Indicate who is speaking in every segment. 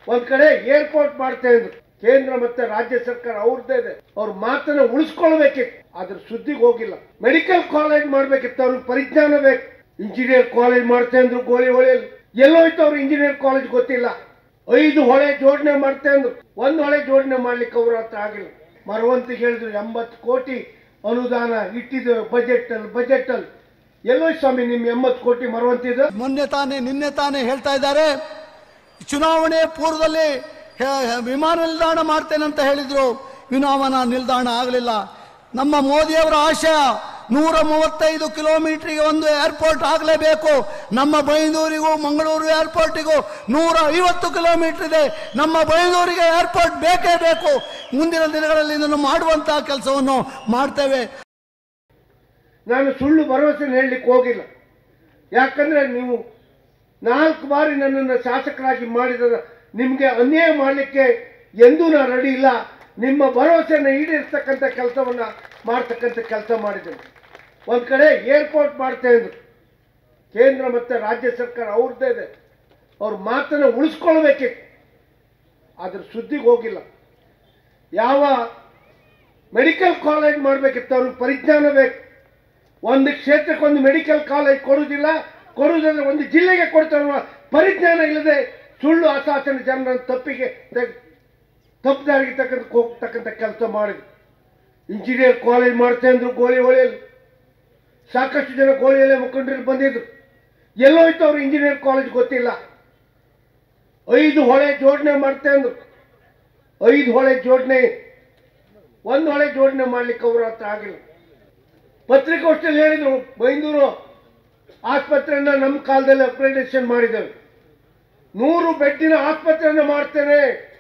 Speaker 1: ಒಂದ್ ಕಡೆ ಏರ್ಪೋರ್ಟ್ ಮಾಡ್ತಾ ಇದ್ರು ಕೇಂದ್ರ ಮತ್ತೆ ರಾಜ್ಯ ಸರ್ಕಾರ ಅವ್ರದ್ದೇ ಇದೆ ಅವ್ರ ಮಾತನ್ನ ಉಳಿಸ್ಕೊಳ್ಬೇಕಿತ್ತು ಅದ್ರ ಸುದ್ದಿಗೆ ಹೋಗಿಲ್ಲ ಮೆಡಿಕಲ್ ಕಾಲೇಜ್ ಮಾಡ್ಬೇಕಿತ್ತು ಅವ್ರಿಗೆ ಪರಿಜ್ಞಾನ ಬೇಕು ಇಂಜಿನಿಯರ್ ಕಾಲೇಜ್ ಮಾಡ್ತಾ ಇದ್ರು ಗೋಳಿ ಹೊಳೆಯಲ್ಲಿ ಎಲ್ಲೋಯ್ತು ಅವ್ರು ಇಂಜಿನಿಯರ್ ಕಾಲೇಜ್ ಗೊತ್ತಿಲ್ಲ ಐದು ಹೊಳೆ ಜೋಡಣೆ ಮಾಡ್ತಾ ಇದ್ರು ಒಂದ್ ಹೊಳೆ ಜೋಡಣೆ ಮಾಡ್ಲಿಕ್ಕೆ ಅವ್ರ ಹತ್ರ ಆಗಿಲ್ಲ ಮರವಂತಿಗೆ ಹೇಳಿದ್ರು ಎಂಬತ್ತು ಕೋಟಿ ಅನುದಾನ ಇಟ್ಟಿದ್ದು ಬಜೆಟ್ ಅಲ್ಲಿ ಬಜೆಟ್ ಅಲ್ಲಿ ಎಲ್ಲೋಯ್ತು ಸ್ವಾಮಿ ನಿಮ್ ಎಂಬತ್ತು ಕೋಟಿ ಮರವಂತಿದ್ದು
Speaker 2: ಮೊನ್ನೆ ತಾನೇ ನಿನ್ನೆ ತಾನೇ ಹೇಳ್ತಾ ಇದ್ದಾರೆ ಚುನಾವಣೆ ಪೂರ್ವದಲ್ಲಿ ಹೆ- ಹೆ- ವಿಮಾನ ನಿಲ್ದಾಣ ಮಾಡ್ತೇನೆ ಅಂತ ಹೇಳಿದ್ರು ವಿಮಾನ ನಿಲ್ದಾಣ ಆಗಲಿಲ್ಲ ನಮ್ಮ ಮೋದಿಯವರ ಆಶಯ ನೂರ ಮೂವತ್ತೈದು ಕಿಲೋಮೀಟರ್ಗೆ ಒಂದು ಏರ್ಪೋರ್ಟ್ ಆಗಲೇಬೇಕು ನಮ್ಮ ಬೈಂದೂರಿಗೂ ಮಂಗಳೂರು ಏರ್ಪೋರ್ಟಿಗೂ ನೂರ ಐವತ್ತು ಕಿಲೋಮೀಟರ್ ಇದೆ ನಮ್ಮ ಬೈಂದೂರಿಗೆ ಏರ್ಪೋರ್ಟ್ ಬೇಕೇ ಬೇಕು ಮುಂದಿನ ದಿನಗಳಲ್ಲಿ ಇದನ್ನು ಮಾಡುವಂತಹ ಕೆಲಸವನ್ನು ಮಾಡ್ತೇವೆ
Speaker 1: ನಾನು ಸುಳ್ಳು ಭರವಸೆ ಹೇಳಲಿಕ್ಕೆ ಹೋಗಿಲ್ಲ ಯಾಕಂದ್ರೆ ನೀವು ನಾಲ್ಕು ಬಾರಿ ನನ್ನನ್ನು ಶಾಸಕರಾಗಿ ಮಾಡಿದ ನಿಮಗೆ ಅನ್ಯಾಯ ಮಾಡಲಿಕ್ಕೆ ಎಂದೂ ನಾನು ರೆಡಿ ಇಲ್ಲ ನಿಮ್ಮ ಭರವಸೆಯನ್ನು ಈಡೇರಿಸ್ತಕ್ಕಂಥ ಕೆಲಸವನ್ನ ಮಾಡ್ತಕ್ಕಂಥ ಕೆಲಸ ಮಾಡಿದ್ದೇನೆ ಒಂದು ಕಡೆ ಏರ್ಪೋರ್ಟ್ ಮಾಡ್ತಾ ಇದ್ರು ಕೇಂದ್ರ ಮತ್ತು ರಾಜ್ಯ ಸರ್ಕಾರ ಅವ್ರದ್ದೇ ಇದೆ ಅವ್ರ ಮಾತನ್ನು ಉಳಿಸ್ಕೊಳ್ಬೇಕಿತ್ತು ಅದ್ರ ಸುದ್ದಿಗೆ ಹೋಗಿಲ್ಲ ಯಾವ ಮೆಡಿಕಲ್ ಕಾಲೇಜ್ ಮಾಡಬೇಕಿತ್ತು ಅವ್ರಿಗೆ ಪರಿಜ್ಞಾನ ಬೇಕು ಒಂದು ಕ್ಷೇತ್ರಕ್ಕೆ ಒಂದು ಮೆಡಿಕಲ್ ಕಾಲೇಜ್ ಕೊಡುವುದಿಲ್ಲ ಕೊಡುವುದಂದ್ರೆ ಒಂದು ಜಿಲ್ಲೆಗೆ ಕೊಡ್ತಾರೆ ಅನ್ನುವ ಪರಿಜ್ಞಾನ ಇಲ್ಲದೆ ಸುಳ್ಳು ಅಸಾಸನ ಜನರನ್ನು ತಪ್ಪಿಗೆ ತೆಗ್- ತಪ್ಪು ದಾರಿಗೆ ತಕ್ಕಂತ ಹೋಗ್ತಕ್ಕಂಥ ಕೆಲಸ ಮಾಡಿದ್ರು ಇಂಜಿನಿಯರ್ ಕಾಲೇಜ್ ಮಾಡ್ತಾ ಇದ್ರು ಗೋಳಿ ಹೊಳೆಯಲ್ಲಿ ಸಾಕಷ್ಟು ಜನ ಗೋಳಿಯಲ್ಲೇ ಮುಖಂಡರು ಬಂದಿದ್ರು ಎಲ್ಲೋಯ್ತು ಅವ್ರು ಇಂಜಿನಿಯರ್ ಕಾಲೇಜ್ ಗೊತ್ತಿಲ್ಲ ಐದು ಹೊಳೆ ಜೋಡಣೆ ಮಾಡ್ತಾ ಇದ್ರು ಐದು ಹೊಳೆ ಜೋಡಣೆ ಒಂದು ಹೊಳೆ ಜೋಡಣೆ ಮಾಡ್ಲಿಕ್ಕೆ ಅವ್ರ ಹತ್ರ ಆಗಿಲ್ಲ ಪತ್ರಿಕೋಷ್ಠಿಯಲ್ಲಿ ಹೇಳಿದ್ರು ಬೈಂದೂರು ಆಸ್ಪತ್ರೆಯನ್ನ ನಮ್ಮ ಕಾಲದಲ್ಲಿ ಅಪ್ಗ್ರೇಡೇಷನ್ ಮಾಡಿದ್ದೇವೆ ನೂರು ಬೆಡ್ಡಿನ ಆಸ್ಪತ್ರೆಯನ್ನ ಮಾಡ್ತೇನೆ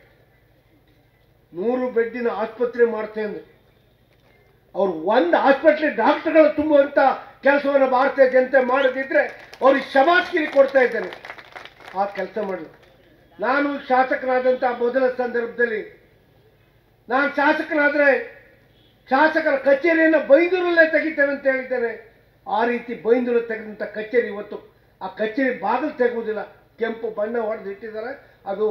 Speaker 1: ನೂರು ಬೆಡ್ಡಿನ ಆಸ್ಪತ್ರೆ ಮಾಡ್ತೇನೆ ಅಂದ್ರು. ಅವ್ರು ಒಂದು ಆಸ್ಪತ್ರೆ ಡಾಕ್ಟರ್ಗಳು ತುಂಬುವಂತ ಕೆಲಸವನ್ನು ಭಾರತೀಯ ಜನತೆ ಮಾಡದಿದ್ರೆ ಅವ್ರಿಗೆ ಶಮಾಸ್ಕಿರಿ ಕೊಡ್ತಾ ಇದ್ದೇನೆ ಆ ಕೆಲಸ ಮಾಡಲಿ ನಾನು ಶಾಸಕನಾದಂಥ ಮೊದಲ ಸಂದರ್ಭದಲ್ಲಿ ನಾನು ಶಾಸಕನಾದ್ರೆ ಶಾಸಕರ ಕಚೇರಿಯನ್ನು ಬೈಂದೂರಲ್ಲೇ ತೆಗಿತೇನೆ ಅಂತ ಹೇಳಿದ್ದೇನೆ ಆ ರೀತಿ ಬೈಂದೂರು ತೆಗೆದಂಥ ಕಚೇರಿ ಇವತ್ತು ಆ ಕಚೇರಿ ಬಾಗಿಲು ತೆಗುವುದಿಲ್ಲ ಕೆಂಪು ಬಣ್ಣ ಹೊಡೆದು ಇಟ್ಟಿದ್ದಾರೆ ಅದು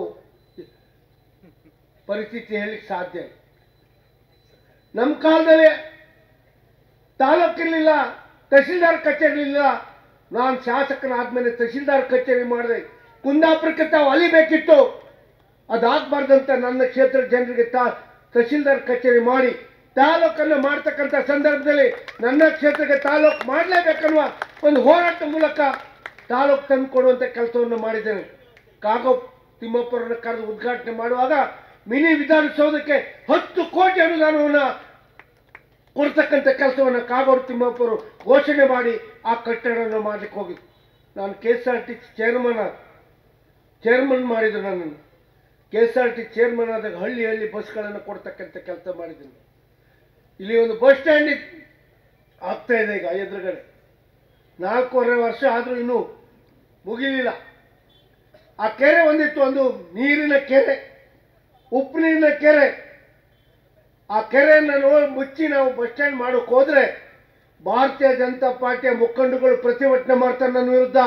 Speaker 1: ಪರಿಸ್ಥಿತಿ ಹೇಳಲಿಕ್ಕೆ ಸಾಧ್ಯ ಇಲ್ಲ ನಮ್ಮ ಕಾಲದಲ್ಲಿ ತಾಲೂಕಿರ್ಲಿಲ್ಲ ತಹಶೀಲ್ದಾರ್ ಕಚೇರಿ ಇಲ್ಲ ನಾನು ಶಾಸಕನಾದ್ಮೇಲೆ ತಹಶೀಲ್ದಾರ್ ಕಚೇರಿ ಮಾಡಿದೆ ಕುಂದಾಪುರಕ್ಕೆ ತಾವು ಅಲಿಬೇಕಿತ್ತು ಅದಾಗಬಾರ್ದಂತ ನನ್ನ ಕ್ಷೇತ್ರದ ಜನರಿಗೆ ತಾ ತಹಶೀಲ್ದಾರ್ ಕಚೇರಿ ಮಾಡಿ ತಾಲೂಕನ್ನು ಮಾಡ್ತಕ್ಕಂಥ ಸಂದರ್ಭದಲ್ಲಿ ನನ್ನ ಕ್ಷೇತ್ರಕ್ಕೆ ತಾಲೂಕು ಮಾಡಲೇಬೇಕನ್ನುವ ಒಂದು ಹೋರಾಟ ಮೂಲಕ ತಾಲೂಕು ತಂದು ಕೊಡುವಂಥ ಕೆಲಸವನ್ನು ಮಾಡಿದ್ದೇನೆ ಕಾಗೋ ತಿಮ್ಮಪ್ಪರನ್ನು ಕರೆದು ಉದ್ಘಾಟನೆ ಮಾಡುವಾಗ ಮಿನಿ ವಿಧಾನಸೌಧಕ್ಕೆ ಹತ್ತು ಕೋಟಿ ಅನುದಾನವನ್ನು ಕೊಡ್ತಕ್ಕಂಥ ಕೆಲಸವನ್ನು ಕಾಗೋಡು ತಿಮ್ಮಪ್ಪರು ಘೋಷಣೆ ಮಾಡಿ ಆ ಕಟ್ಟಡವನ್ನು ಮಾಡಲಿಕ್ಕೆ ಹೋಗಿದ್ದು ನಾನು K S R T chairman chairman ಮಾಡಿದ್ರು ನನ್ನನ್ನು K S R T chairman ಆದಾಗ ಹಳ್ಳಿ ಹಳ್ಳಿ ಬಸ್ಗಳನ್ನು ಕೊಡ್ತಕ್ಕಂಥ ಕೆಲಸ ಮಾಡಿದ್ದೀನಿ ಇಲ್ಲಿ ಒಂದು ಬಸ್ ಸ್ಟ್ಯಾಂಡ್ ಆಗ್ತಾ ಇದೆ ಈಗ ಎದುರುಗಡೆ ನಾಲ್ಕೂವರೆ ವರ್ಷ ಆದರೂ ಇನ್ನೂ ಮುಗಿಲಿಲ್ಲ ಆ ಕೆರೆ ಒಂದಿತ್ತು ಒಂದು ನೀರಿನ ಕೆರೆ ಉಪ್ಪು ನೀರಿನ ಕೆರೆ ಆ ಕೆರೆಯನ್ನು ನೋಡಿ ಮುಚ್ಚಿ ನಾವು ಬಸ್ ಸ್ಟ್ಯಾಂಡ್ ಮಾಡೋಕೆ ಹೋದ್ರೆ ಭಾರತೀಯ ಜನತಾ ಪಾರ್ಟಿಯ ಮುಖಂಡಗಳು ಪ್ರತಿಭಟನೆ ಮಾಡ್ತಾರೆ ನನ್ನ ವಿರುದ್ಧ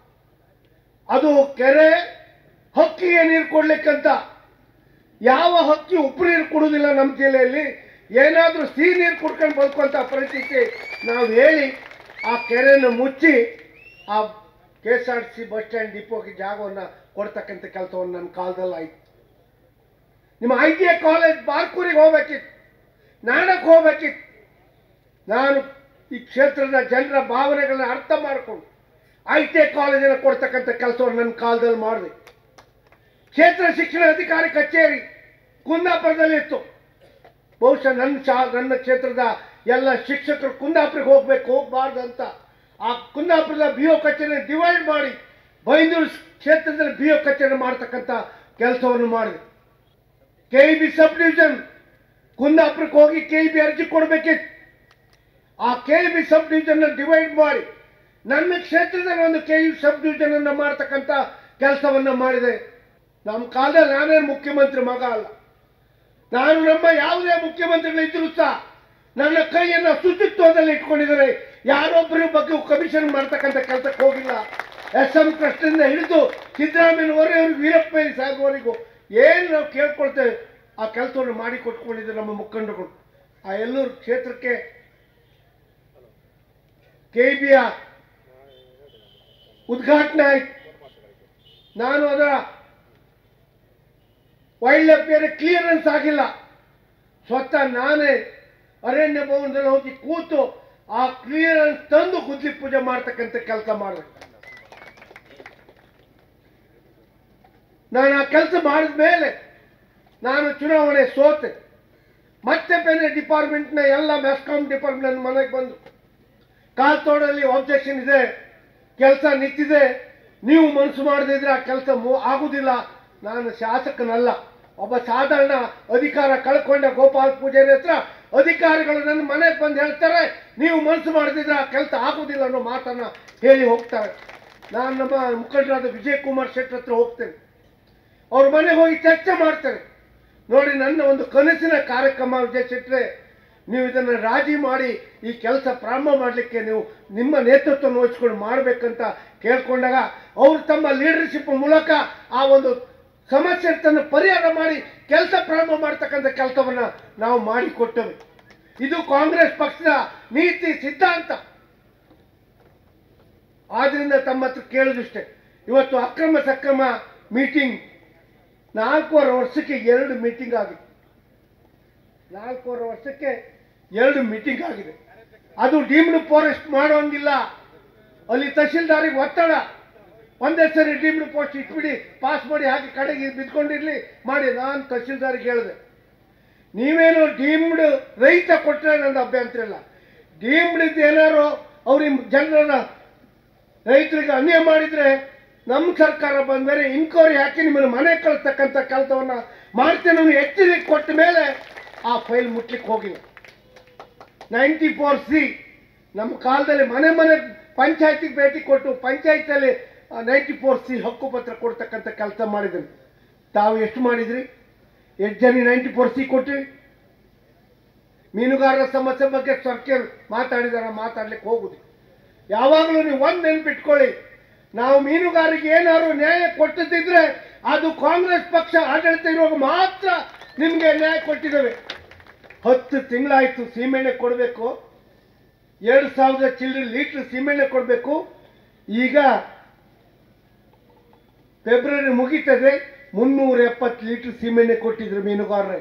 Speaker 1: ಅದು ಕೆರೆ ಹಕ್ಕಿಗೆ ನೀರು ಕೊಡ್ಲಿಕ್ಕಂತ ಯಾವ ಹಕ್ಕಿ ಉಪ್ಪು ನೀರು ಕೊಡುವುದಿಲ್ಲ ನಮ್ಮ ಜಿಲ್ಲೆಯಲ್ಲಿ ಏನಾದರೂ ಸಿಹಿ ನೀರು ಕುಡ್ಕೊಂಡು ಬದುಕುವಂಥ ಪರಿಸ್ಥಿತಿ ನಾವು ಹೇಳಿ ಆ ಕೆರೆಯನ್ನು ಮುಚ್ಚಿ ಆ K S R C bus stand ಡಿಪೋಗೆ ಜಾಗವನ್ನು ಕೊಡ್ತಕ್ಕಂಥ ಕೆಲಸವನ್ನು ನನ್ನ ಕಾಲದಲ್ಲಿ ಆಯ್ತು ನಿಮ್ಮ ಐ ಟಿ ಐ ಕಾಲೇಜ್ ಬಾರ್ಕೂರಿಗೆ ಹೋಗ್ಬೇಕಿತ್ತು ನಾಡಕ್ಕೆ ಹೋಗ್ಬೇಕಿತ್ತು ನಾನು ಈ ಕ್ಷೇತ್ರದ ಜನರ ಭಾವನೆಗಳನ್ನ ಅರ್ಥ ಮಾಡಿಕೊಂಡು ಐ ಟಿ ಐ ಕಾಲೇಜನ್ನು ಕೊಡ್ತಕ್ಕಂಥ ಕೆಲಸವನ್ನು ನನ್ನ ಕಾಲದಲ್ಲಿ ಮಾಡಿದೆ ಕ್ಷೇತ್ರ ಶಿಕ್ಷಣ ಅಧಿಕಾರಿ ಕಚೇರಿ ಕುಂದಾಪುರದಲ್ಲಿತ್ತು ಬಹುಶಃ ನನ್ನ ಶಾ ನನ್ನ ಕ್ಷೇತ್ರದ ಎಲ್ಲ ಶಿಕ್ಷಕರು ಕುಂದಾಪುರಿಗೆ ಹೋಗ್ಬೇಕು ಹೋಗ್ಬಾರ್ದು ಅಂತ ಆ ಕುಂದಾಪುರದ ಬಿ ಒ ಕಚೇರಿ ಡಿವೈಡ್ ಮಾಡಿ ಬೈಂದೂರು ಕ್ಷೇತ್ರದಲ್ಲಿ ಬಿ ಒ ಕಚೇರಿ ಮಾಡ್ತಕ್ಕಂಥ ಕೆಲಸವನ್ನು ಮಾಡಿದೆ ಕೆ ಬಿ ಸಬ್ ಡಿವಿಷನ್ ಕುಂದಾಪುರಕ್ಕೆ ಹೋಗಿ ಕೆ ಬಿ ಅರ್ಜಿ ಕೊಡಬೇಕಿತ್ತು ಆ K B sub division divide ಮಾಡಿ ನನ್ನ ಕ್ಷೇತ್ರದಲ್ಲಿ ಒಂದು ಕೆ ಯು ಸಬ್ ಡಿವಿಷನ್ ಅನ್ನು ಮಾಡ್ತಕ್ಕಂಥ ಕೆಲಸವನ್ನ ಮಾಡಿದೆ ನಮ್ಮ ಕಾಲದಲ್ಲಿ ನಾನೇನು ಮುಖ್ಯಮಂತ್ರಿ ಮಗ ಅಲ್ಲ ನಾನು ನಮ್ಮ ಯಾವುದೇ ಮುಖ್ಯಮಂತ್ರಿಗಳಿದ್ದರೂ ಸಹ ನನ್ನ ಕೈಯನ್ನು ಶುಚಿತ್ವದಲ್ಲಿ ಇಟ್ಕೊಂಡಿದ್ದಾರೆ ಯಾರೊಬ್ಬರ ಬಗ್ಗೆ ಕಮಿಷನ್ ಮಾಡ್ತಕ್ಕಂಥ ಕೆಲಸಕ್ಕೆ ಹೋಗಿಲ್ಲ ಎಸ್ ಎಂ ಕೃಷ್ಣದಿಂದ ಹಿಡಿದು ಸಿದ್ದರಾಮಯ್ಯನವರೆಗೂ ವೀರಪ್ಪ ಸಾಗುವವರೆಗೂ ಏನು ನಾವು ಕೇಳ್ಕೊಳ್ತೇವೆ ಆ ಕೆಲಸವನ್ನು ಮಾಡಿ ಕೊಟ್ಕೊಂಡಿದ್ದಾರೆ ನಮ್ಮ ಮುಖಂಡರುಗಳು ಆ ಎಲ್ಲೂರು ಕ್ಷೇತ್ರಕ್ಕೆ ಕೆ ಬಿಯ ಉದ್ಘಾಟನೆ ಆಯ್ತು ನಾನು ಅದರ ವೈಲ್ಡ್ ಲೈಫ್ ಏರಿಯಾ ಕ್ಲಿಯರೆನ್ಸ್ ಆಗಿಲ್ಲ ಸ್ವತಃ ನಾನೇ ಅರಣ್ಯ ಭವನದಲ್ಲಿ ಹೋಗಿ ಕೂತು ಆ ಕ್ಲಿಯರೆನ್ಸ್ ತಂದು ಗುದ್ಲಿ ಪೂಜೆ ಮಾಡ್ತಕ್ಕಂಥ ಕೆಲಸ ಮಾಡಿದೆ ನಾನು ಆ ಕೆಲಸ ಮಾಡಿದ ಮೇಲೆ ನಾನು ಚುನಾವಣೆ ಸೋತೆ ಮತ್ತೆ ಬೇರೆ ಡಿಪಾರ್ಟ್ಮೆಂಟ್ನ ಎಲ್ಲ ಮೆಸ್ಕಾಂ ಡಿಪಾರ್ಟ್ಮೆಂಟ್ ನನ್ನ ಮನೆಗೆ ಬಂದು ಕಾಲ್ತೋಡಲ್ಲಿ ಆಬ್ಜೆಕ್ಷನ್ ಇದೆ ಕೆಲಸ ನಿಂತಿದೆ ನೀವು ಮನಸ್ಸು ಮಾಡದಿದ್ರೆ ಆ ಕೆಲಸ ಆಗುದಿಲ್ಲ ನಾನು ಶಾಸಕನಲ್ಲ ಒಬ್ಬ ಸಾಧಾರಣ ಅಧಿಕಾರ ಕಳ್ಕೊಂಡ ಗೋಪಾಲ್ ಪೂಜಾರಿ ಹತ್ರ ಅಧಿಕಾರಿಗಳು ನನ್ನ ಮನೆಗೆ ಬಂದು ಹೇಳ್ತಾರೆ ನೀವು ಮನಸ್ಸು ಮಾಡದಿದ್ರೆ ಆ ಕೆಲಸ ಆಗುದಿಲ್ಲ ಅನ್ನೋ ಮಾತನ್ನ ಹೇಳಿ ಹೋಗ್ತಾರೆ ನಾನು ನಮ್ಮ ಮುಖಂಡರಾದ ವಿಜಯ್ ಕುಮಾರ್ ಶೆಟ್ಟಿ ಹತ್ರ ಹೋಗ್ತೇನೆ ಅವ್ರ ಮನೆಗೆ ಹೋಗಿ ಚರ್ಚೆ ಮಾಡ್ತೇನೆ ನೋಡಿ ನನ್ನ ಒಂದು ಕನಸಿನ ಕಾರ್ಯಕ್ರಮ ವಿಜಯ್ ಶೆಟ್ರೆ ನೀವು ಇದನ್ನು ರಾಜಿ ಮಾಡಿ ಈ ಕೆಲಸ ಪ್ರಾರಂಭ ಮಾಡಲಿಕ್ಕೆ ನೀವು ನಿಮ್ಮ ನೇತೃತ್ವ ವಹಿಸ್ಕೊಂಡು ಮಾಡಬೇಕಂತ ಕೇಳ್ಕೊಂಡಾಗ ಅವರು ತಮ್ಮ ಲೀಡರ್ಶಿಪ್ ಮೂಲಕ ಆ ಒಂದು ಸಮಸ್ಯೆ ತನ್ನ ಪರಿಹಾರ ಮಾಡಿ ಕೆಲಸ ಪ್ರಾರಂಭ ಮಾಡ್ತಕ್ಕಂಥ ಕೆಲಸವನ್ನ ನಾವು ಮಾಡಿಕೊಟ್ಟೆವು ಇದು ಕಾಂಗ್ರೆಸ್ ಪಕ್ಷದ ನೀತಿ ಸಿದ್ಧಾಂತ ಆದ್ರಿಂದ ತಮ್ಮ ಹತ್ರ ಕೇಳಿದಷ್ಟೇ ಇವತ್ತು ಅಕ್ರಮ ಸಕ್ರಮ ಮೀಟಿಂಗ್ ನಾಲ್ಕೂವರೆ ವರ್ಷಕ್ಕೆ ಎರಡು ಮೀಟಿಂಗ್ ಆಗಿದೆ ನಾಲ್ಕೂವರೆ ವರ್ಷಕ್ಕೆ ಎರಡು ಮೀಟಿಂಗ್ ಆಗಿದೆ ಅದು ಡೀಮ್ಡ್ ಫಾರೆಸ್ಟ್ ಮಾಡೋಂಗಿಲ್ಲ ಅಲ್ಲಿ ತಹಶೀಲ್ದಾರಿಗೆ ಒತ್ತಡ ಒಂದೇ ಸರಿ ಡೀಮ್ಡ್ ಪೋಸ್ಟ್ ಇಟ್ಬಿಡಿ ಪಾಸ್ ಮಾಡಿ ಹಾಕಿ ಕಡೆಗೆ ಬಿದ್ಕೊಂಡಿರ್ಲಿ ಮಾಡಿ ನಾನು ತಹಶೀಲ್ದಾರಿಗೆ ಹೇಳಿದೆ ನೀವೇನು ಡೀಮ್ಡ್ ರೈತ ಕೊಟ್ಟರೆ ನನ್ನ ಅಭ್ಯಂತರ ಇಲ್ಲ ಡೀಮ್ಡ್ ಇದ್ದು ಏನಾರು ಅವ್ರಿಗೆ ಜನರನ್ನ ರೈತರಿಗೆ ಅನ್ಯಾಯ ಮಾಡಿದ್ರೆ ನಮ್ಮ ಸರ್ಕಾರ ಬಂದ ಮೇಲೆ ಇನ್ಕ್ವೈರಿ ಹಾಕಿ ನಿಮ್ಮನ್ನು ಮನೆ ಕಳಿಸ್ತಕ್ಕಂಥ ಕೆಲಸವನ್ನ ಮಾಡ್ತೇನೆ ಅನ್ನೋ ಎಚ್ಚರಿಕೆ ಕೊಟ್ಟ ಮೇಲೆ ಆ ಫೈಲ್ ಮುಟ್ಲಿಕ್ಕೆ ಹೋಗಿಲ್ಲ ನೈಂಟಿ ಫೋರ್ ಸಿ ನಮ್ಮ ಕಾಲದಲ್ಲಿ ಮನೆ ಮನೆ ಪಂಚಾಯತಿಗೆ ಭೇಟಿ ಕೊಟ್ಟು ಪಂಚಾಯತಲ್ಲಿ ನೈಂಟಿ ಫೋರ್ ಸಿ ಹಕ್ಕುಪತ್ರ ಕೊಡ್ತಕ್ಕಂಥ ಕೆಲಸ ಮಾಡಿದ್ದೀನಿ ತಾವು ಎಷ್ಟು ಮಾಡಿದ್ರಿ ಎಷ್ಟು ಜನ ನೈಂಟಿ ಫೋರ್ ಸಿ ಕೊಟ್ರಿ ಮೀನುಗಾರರ ಸಮಸ್ಯೆ ಬಗ್ಗೆ ಸರ್ಕಾರ ಮಾತಾಡಿದಾರ ಮಾತಾಡ್ಲಿಕ್ಕೆ ಹೋಗುದು ಯಾವಾಗಲೂ ನೀವು ಒಂದು ನೆನ್ಪಿಟ್ಕೊಳ್ಳಿ ನಾವು ಮೀನುಗಾರಿಗೆ ಏನಾದ್ರು ನ್ಯಾಯ ಕೊಟ್ಟದಿದ್ರೆ ಅದು ಕಾಂಗ್ರೆಸ್ ಪಕ್ಷ ಆಡಳಿತ ಇರುವಾಗ ಮಾತ್ರ ನಿಮಗೆ ನ್ಯಾಯ ಕೊಟ್ಟಿದ್ದೇವೆ ಹತ್ತು ತಿಂಗಳಾಯ್ತು ಸೀಮೆಣ್ಣೆ ಕೊಡಬೇಕು ಎರಡು ಸಾವಿರದ ಚಿಲ್ಲರೆ ಲೀಟರ್ ಸೀಮೆಣ್ಣೆ ಕೊಡಬೇಕು ಈಗ ಫೆಬ್ರವರಿ ಮುಗೀತದೆ ಮುನ್ನೂರ ಎಪ್ಪತ್ತು ಲೀಟರ್ ಸೀಮೆಣ್ಣೆ ಕೊಟ್ಟಿದ್ರು ಮೀನುಗಾರರೇ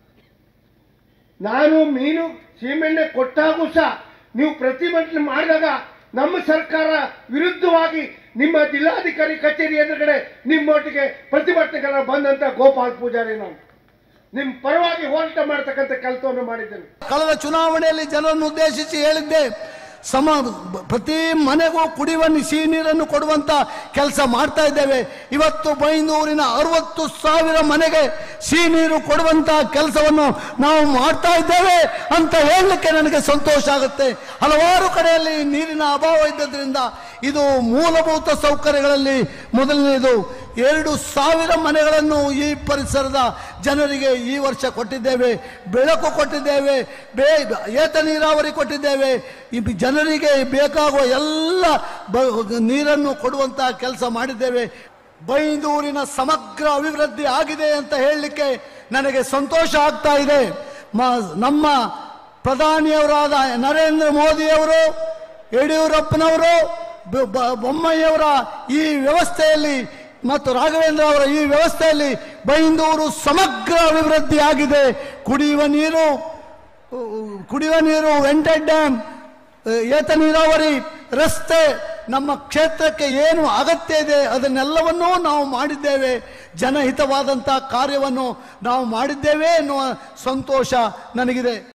Speaker 1: ನಾನು ಮೀನು ಸೀಮೆಣ್ಣೆ ಕೊಟ್ಟಾಗೂ ಸಹ ನೀವು ಪ್ರತಿಭಟನೆ ಮಾಡಿದಾಗ ನಮ್ಮ ಸರ್ಕಾರ ವಿರುದ್ಧವಾಗಿ ನಿಮ್ಮ ಜಿಲ್ಲಾಧಿಕಾರಿ ಕಚೇರಿ ಎದುರುಗಡೆ ನಿಮ್ಮೊಟ್ಟಿಗೆ ಪ್ರತಿಭಟನೆಗಳ ಬಂದಂತ ಗೋಪಾಲ್ ಪೂಜಾರಿ ನಾನು ನಿಮ್ಮ ಪರವಾಗಿ ಹೋರಾಟ ಮಾಡ್ತಕ್ಕಂಥ ಕೆಲಸವನ್ನು ಮಾಡಿದ್ದೇನೆ
Speaker 2: ಕಳೆದ ಚುನಾವಣೆಯಲ್ಲಿ ಜನರನ್ನು ಉದ್ದೇಶಿಸಿ ಹೇಳಿದ್ದೆ ಸಮ ಪ್ರತಿ ಮನೆಗೂ ಕುಡಿಯುವ ನಿ- ಸಿಹಿ ನೀರನ್ನು ಕೊಡುವಂತ ಕೆಲಸ ಮಾಡ್ತಾ ಇದ್ದೇವೆ ಇವತ್ತು ಬೈಂದೂರಿನ ಅರವತ್ತು ಸಾವಿರ ಮನೆಗೆ ಸಿಹಿ ನೀರು ಕೊಡುವಂತ ಕೆಲಸವನ್ನು ನಾವು ಮಾಡ್ತಾ ಇದ್ದೇವೆ ಅಂತ ಹೇಳಲಿಕ್ಕೆ ನನಗೆ ಸಂತೋಷ ಆಗುತ್ತೆ ಹಲವಾರು ಕಡೆಯಲ್ಲಿ ನೀರಿನ ಅಭಾವ ಇದ್ದದ್ರಿಂದ ಇದು ಮೂಲಭೂತ ಸೌಕರ್ಯಗಳಲ್ಲಿ ಮೊದಲನೆಯದು ಎರಡು ಸಾವಿರ ಮನೆಗಳನ್ನು ಈ ಪರಿಸರದ ಜನರಿಗೆ ಈ ವರ್ಷ ಕೊಟ್ಟಿದ್ದೇವೆ ಬೆಳಕು ಕೊಟ್ಟಿದ್ದೇವೆ ಬೇ ಏತ ನೀರಾವರಿ ಕೊಟ್ಟಿದ್ದೇವೆ ಈ ಜನರಿಗೆ ಬೇಕಾಗುವ ಎಲ್ಲ ಬ- ನೀರನ್ನು ಕೊಡುವಂತ ಕೆಲಸ ಮಾಡಿದ್ದೇವೆ ಬೈಂದೂರಿನ ಸಮಗ್ರ ಅಭಿವೃದ್ಧಿ ಆಗಿದೆ ಅಂತ ಹೇಳಲಿಕ್ಕೆ ನನಗೆ ಸಂತೋಷ ಆಗ್ತಾ ಇದೆ ಮ- ನಮ್ಮ ಪ್ರಧಾನಿಯವರಾದ ನರೇಂದ್ರ ಮೋದಿಯವರು ಯಡಿಯೂರಪ್ಪನವರು ಬ- ಬ- ಬೊಮ್ಮಾಯಿಯವರ ಈ ವ್ಯವಸ್ಥೆಯಲ್ಲಿ ಮತ್ತು ರಾಘವೇಂದ್ರ ಅವರ ಈ ವ್ಯವಸ್ಥೆಯಲ್ಲಿ ಬೈಂದೂರು ಸಮಗ್ರ ಅಭಿವೃದ್ಧಿ ಆಗಿದೆ ಕುಡಿಯುವ ನೀರು ಉ, ಕುಡಿಯುವ ನೀರು ವೆಂಟೆಡ್ ಡ್ಯಾಮ್ ಏತ ನೀರಾವರಿ ರಸ್ತೆ ನಮ್ಮ ಕ್ಷೇತ್ರಕ್ಕೆ ಏನು ಅಗತ್ಯ ಇದೆ ಅದನ್ನೆಲ್ಲವನ್ನೂ ನಾವು ಮಾಡಿದ್ದೇವೆ ಜನಹಿತವಾದಂಥ ಕಾರ್ಯವನ್ನು ನಾವು ಮಾಡಿದ್ದೇವೆ ಎನ್ನುವ ಸಂತೋಷ ನನಗಿದೆ